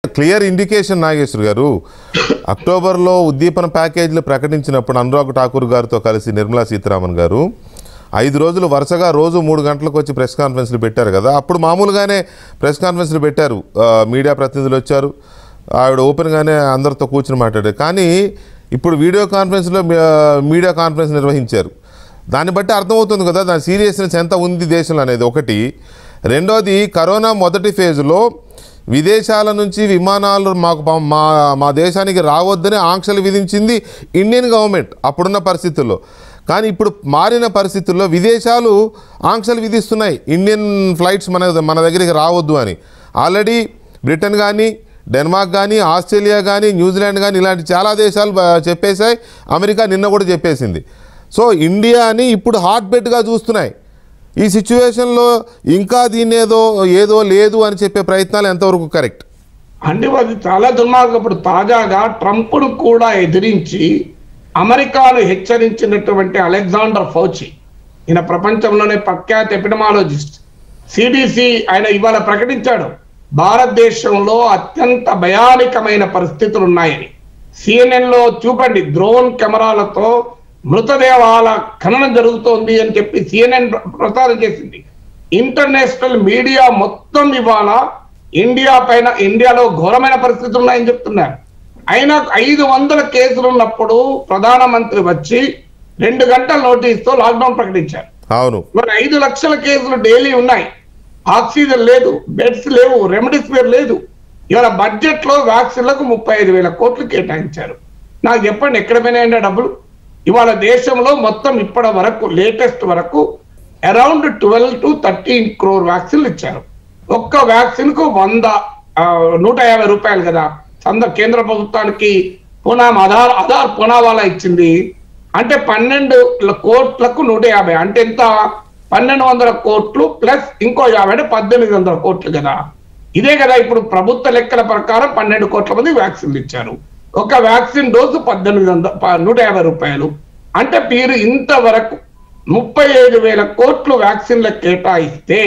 Clear indication Nageshwar గారు అక్టోబర్లో ఉద్దీపన ప్యాకేజీలు ప్రకటించినప్పుడు అనురాగ్ ఠాకూర్ గారితో కలిసి నిర్మలా సీతారామన్ గారు ఐదు రోజులు వరుసగా రోజు మూడు గంటలకు వచ్చి ప్రెస్ కాన్ఫరెన్స్లు పెట్టారు కదా అప్పుడు మామూలుగానే ప్రెస్ కాన్ఫరెన్స్లు పెట్టారు ఆ, మీడియా ప్రతినిధులు వచ్చారు ఆవిడ ఓపెన్గానే అందరితో కూర్చుని మాట్లాడారు కానీ ఇప్పుడు వీడియో కాన్ఫరెన్స్లో మీ- మీడియా కాన్ఫరెన్స్ నిర్వహించారు దాన్ని బట్టి అర్థమవుతుంది కదా దాని సీరియస్నెస్ ఎంత ఉంది దేశంలో అనేది ఒకటి రెండోది కరోనా మొదటి ఫేజ్లో విదేశాల నుంచి విమానాలు మాకు పం- మా మా దేశానికి రావద్దని ఆంక్షలు విధించింది ఇండియన్ గవర్నమెంట్ అప్పుడున్న పరిస్థితుల్లో కానీ ఇప్పుడు మారిన పరిస్థితుల్లో విదేశాలు ఆంక్షలు విధిస్తున్నాయి ఇండియన్ ఫ్లైట్స్ మన మన దగ్గరికి రావద్దు అని ఆల్రెడీ బ్రిటన్ కానీ డెన్మార్క్ కానీ ఆస్ట్రేలియా కానీ న్యూజిలాండ్ కానీ ఇలాంటి చాలా దేశాలు బ- చెప్పేశాయి అమెరికా నిన్న కూడా చెప్పేసింది సో ఇండియాని ఇప్పుడు హాట్ బెట్గా చూస్తున్నాయి ఈ సిచ్యువేషన్లో ఇంకా దీన్ని ఏదో ఏదో లేదు అని చెప్పే ప్రయత్నాలు ఎంతవరకు కరెక్ట్ అంటే అది చాలా దుర్మార్గం ఇప్పుడు తాజాగా ట్రంప్ను కూడా ఎదిరించి అమెరికాను హెచ్చరించినటువంటి అలెగ్జాండర్ ఫౌచి ఈయన ప్రపంచంలోనే ప్రఖ్యాత ఎపిడమాలజిస్ట్ సిడిసి ఆయన ఇవాళ ప్రకటించాడు భారతదేశంలో అత్యంత భయానకమైన పరిస్థితులు ఉన్నాయని సిఎన్ఎన్ లో చూపండి డ్రోన్ కెమెరాలతో మృతదేహాల ఖననం జరుగుతోంది అని చెప్పి సిఎన్ఎన్ ప్రసారం చేసింది ఇంటర్నేషనల్ మీడియా మొత్తం ఇవాళ ఇండియా పైన ఇండియాలో ఘోరమైన పరిస్థితులు ఉన్నాయని చెప్తున్నారు అయినా ఐదు వందల కేసులు ఉన్నప్పుడు ప్రధానమంత్రి వచ్చి రెండు గంటల నోటీస్తో లాక్డౌన్ ప్రకటించారు అవును మరి ఐదు లక్షల కేసులు డైలీ ఉన్నాయి ఆక్సిజన్ లేదు బెడ్స్ లేవు రెమెడీస్వేర్ లేదు ఇవాళ బడ్జెట్ లో వ్యాక్సిన్లకు ముప్పై ఐదు వేల కోట్లు కేటాయించారు నాకు చెప్పండి ఎక్కడ పోయినాయండి ఆ డబ్బులు ఇవాళ దేశంలో మొత్తం ఇప్పటి వరకు లేటెస్ట్ వరకు around twelve to thirteen crore వ్యాక్సిన్లు ఇచ్చారు ఒక్క వ్యాక్సిన్ కు వంద ఆ, నూట యాభై రూపాయలు కదా సంద కేంద్ర ప్రభుత్వానికి పునాం ఆధార్ ఆధార్ పునావాలా ఇచ్చింది అంటే పన్నెండు కోట్లకు నూట యాభై అంటే ఎంత పన్నెండు వందల కోట్లు ప్లస్ ఇంకో యాభై అంటే పద్దెనిమిది వందల కోట్లు కదా ఇదే కదా ఇప్పుడు ప్రభుత్వ లెక్కల ప్రకారం పన్నెండు కోట్ల మంది వ్యాక్సిన్లు ఇచ్చారు ఒక వ్యాక్సిన్ డోసు పద్దెనిమిది వందల ప- నూట యాభై రూపాయలు అంటే మీరు ఇంతవరకు ముప్పై ఐదు వేల కోట్లు వ్యాక్సిన్లకు కేటాయిస్తే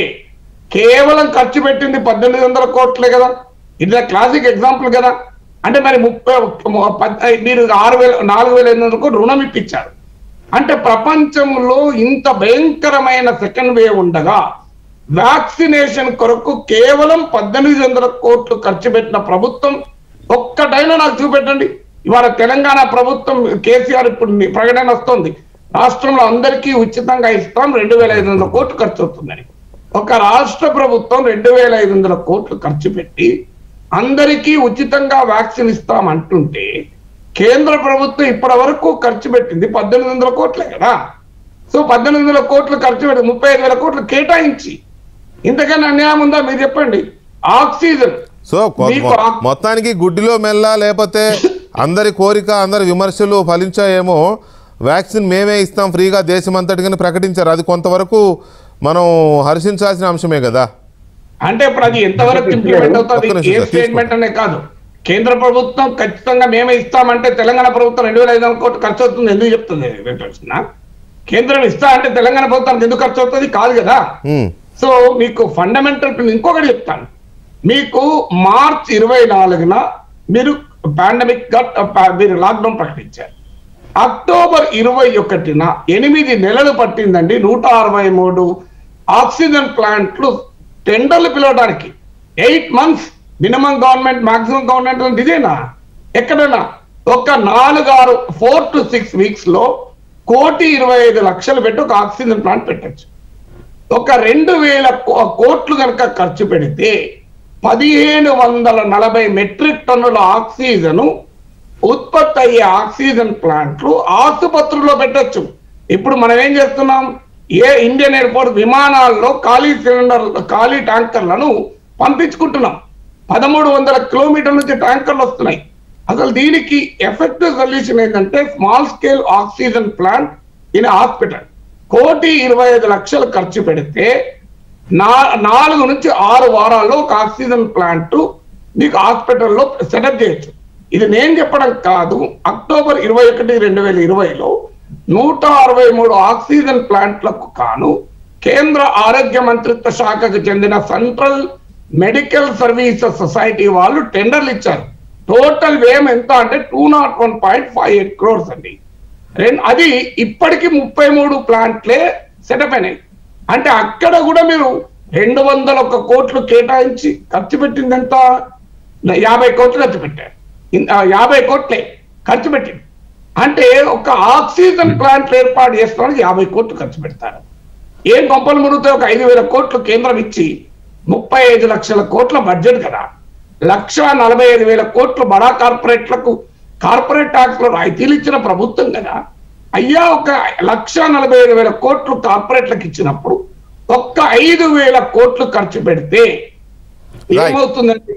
కేవలం ఖర్చు పెట్టింది పద్దెనిమిది వందల కోట్లే కదా ఇది క్లాసిక్ ఎగ్జాంపుల్ కదా అంటే మరి ముప్పై పద్- మీరు ఆరు వేల నాలుగు వేల ఐదు వందల కోట్లు రుణం ఇప్పించారు అంటే ప్రపంచంలో ఇంత భయంకరమైన సెకండ్ వేవ్ ఉండగా వ్యాక్సినేషన్ కొరకు కేవలం పద్దెనిమిది వందల కోట్లు ఖర్చు పెట్టిన ప్రభుత్వం ఒక్కటైనా నాకు చూపెట్టండి ఇవాళ తెలంగాణ ప్రభుత్వం కేసీఆర్ ఇప్పుడు ని- ప్రకటన వస్తుంది రాష్ట్రంలో అందరికీ ఉచితంగా ఇస్తాం రెండు వేల ఐదు వందల కోట్లు ఖర్చు అవుతుందని ఒక రాష్ట్ర ప్రభుత్వం రెండు వేల ఐదు వందల కోట్లు ఖర్చు పెట్టి అందరికీ ఉచితంగా వ్యాక్సిన్ ఇస్తాం అంటుంటే కేంద్ర ప్రభుత్వం ఇప్పటి వరకు ఖర్చు పెట్టింది పద్దెనిమిది వందల కోట్లే కదా సో పద్దెనిమిది వందల కోట్లు ఖర్చు పెట్టి ముప్పై ఐదు వేల కోట్లు కేటాయించి ఇంతకన్నా అన్యాయం ఉందా మీరు చెప్పండి ఆక్సిజన్ సో కొ- మీకు మొ- ఆ- మొత్తానికి గుడ్డిలో మెల్ల లేకపోతే అందరి కోరిక అందరి విమర్శలు ఫలించాయేమో వ్యాక్సిన్ మేమే ఇస్తాం ఫ్రీగా దేశమంతటికని ప్రకటించారు అది కొంతవరకు మనం హర్షించాల్సిన అంశమే కదా అంటే ఇప్పుడు అది ఎంతవరకు ఇంప్లిమెంట్ అవుతుంది ఒక్క నిమిషం ఏ సార్, స్టేట్మెంట్ అనే కాదు కేంద్ర ప్రభుత్వం ఖచ్చితంగా మేమే ఇస్తామంటే తెలంగాణ ప్రభుత్వం రెండు వేల ఐదు వందల కోట్లు ఖర్చు అవుతుంది ఎందుకు చెప్తుంది వెంకటకృష్ణ? కేంద్రం ఇస్తా అంటే తెలంగాణ ప్రభుత్వానికి ఎందుకు ఖర్చు అవుతుంది కాదు కదా ఉమ్, సో మీకు ఫండమెంటల్ ఇంకొకటి చెప్తాను మీకు మార్చ్ ఇరవై నాలుగున మీరు పాండమిక్ గా ప- మీరు లాక్డౌన్ ప్రకటించారు అక్టోబర్ ఇరవై ఒకటిన ఎనిమిది నెలలు పట్టిందండి నూట అరవై మూడు ఆక్సిజన్ ప్లాంట్లు టెండర్లు పిలవడానికి eight months minimum government maximum government అంటే ఇదేనా ఎక్కడైనా ఒక నాలుగు ఆరు ఫోర్ టు సిక్స్ వీక్స్ లో కోటి ఇరవై ఐదు లక్షలు పెట్టి ఒక ఆక్సిజన్ ప్లాంట్ పెట్టచ్చు ఒక రెండు వేల కో- కోట్లు కనుక ఖర్చు పెడితే పదిహేను వందల నలభై మెట్రిక్ టన్నుల ఆక్సిజన్ ఉత్పత్తి అయ్యే ఆక్సిజన్ ప్లాంట్లు ఆసుపత్రుల్లో పెట్టొచ్చు ఇప్పుడు మనం ఏం చేస్తున్నాం ఏ ఇండియన్ ఎయిర్పోర్ట్ విమానాల్లో ఖాళీ సిలిండర్ ఖాళీ ట్యాంకర్లను పంపించుకుంటున్నాం పదమూడు వందల కిలోమీటర్ల నుంచి ట్యాంకర్లు వస్తున్నాయి అసలు దీనికి ఎఫెక్టివ్ సొల్యూషన్ ఏంటంటే small scale oxygen plant in hospital కోటి ఇరవై ఐదు లక్షలు ఖర్చు పెడితే నా నాలుగు నుంచి ఆరు వారాల్లో ఒక ఆక్సిజన్ ప్లాంట్ మీకు హాస్పిటల్లో సెటప్ చేయొచ్చు ఇది నేను చెప్పడం కాదు అక్టోబర్ ఇరవై ఒకటి రెండు వేల ఇరవైలో నూట అరవై మూడు ఆక్సిజన్ ప్లాంట్లకు కాను కేంద్ర ఆరోగ్య మంత్రిత్వ శాఖకు చెందిన సెంట్రల్ మెడికల్ సర్వీసెస్ సొసైటీ వాళ్ళు టెండర్లు ఇచ్చారు టోటల్ వ్యయం ఎంత అంటే two naught one point five eight crores అండి రెండు అది ఇప్పటికి ముప్పై మూడు ప్లాంట్లే సెటప్ అయినాయి అంటే అక్కడ కూడా మీరు రెండు వందల ఒక్క కోట్లు కేటాయించి ఖర్చు పెట్టింది ఎంత యాభై కోట్లు ఖర్చు పెట్టారు ఇన్- ఆ, యాభై కోట్లే ఖర్చు పెట్టింది అంటే ఒక ఆక్సిజన్ ప్లాంట్లు ఏర్పాటు చేస్తానికి యాభై కోట్లు ఖర్చు పెడతారు ఏం గొప్పలు మునిగితే ఒక ఐదు వేల కోట్లు కేంద్రం ఇచ్చి ముప్పై ఐదు లక్షల కోట్ల బడ్జెట్ కదా లక్ష నలభై ఐదు వేల కోట్లు బడా కార్పొరేట్లకు కార్పొరేట్ ట్యాక్స్ లో రాయితీలు ఇచ్చిన ప్రభుత్వం కదా అయ్యా ఒక లక్ష నలభై ఐదు వేల కోట్లు కార్పొరేట్లకు ఇచ్చినప్పుడు ఒక్క ఐదు వేల కోట్లు ఖర్చు పెడితే Right. ఏమవుతుందంటే